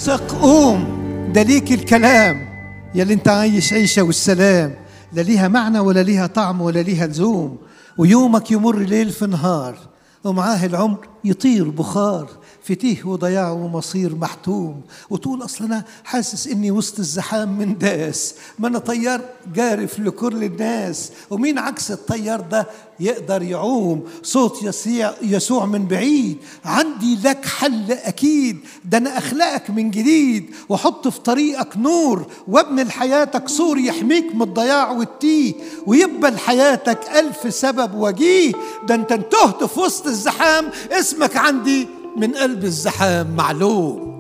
ثق قوم ده ليك الكلام يلي انت عايش عيشة والسلام لا ليها معنى ولا ليها طعم ولا ليها لزوم ويومك يمر ليل في نهار ومعاه العمر يطير بخار في تيه وضياع ومصير محتوم وتقول اصل انا حاسس اني وسط الزحام من داس ما انا طيار جارف لكل الناس ومين عكس الطيار ده يقدر يعوم صوت يسيع يسوع من بعيد عندي لك حل اكيد ده انا اخلقك من جديد واحط في طريقك نور وابني لحياتك سور يحميك من الضياع والتيه ويبقى لحياتك الف سبب وجيه ده انت انتهت في وسط الزحام اسمك عندي من قلب الزحام معلوم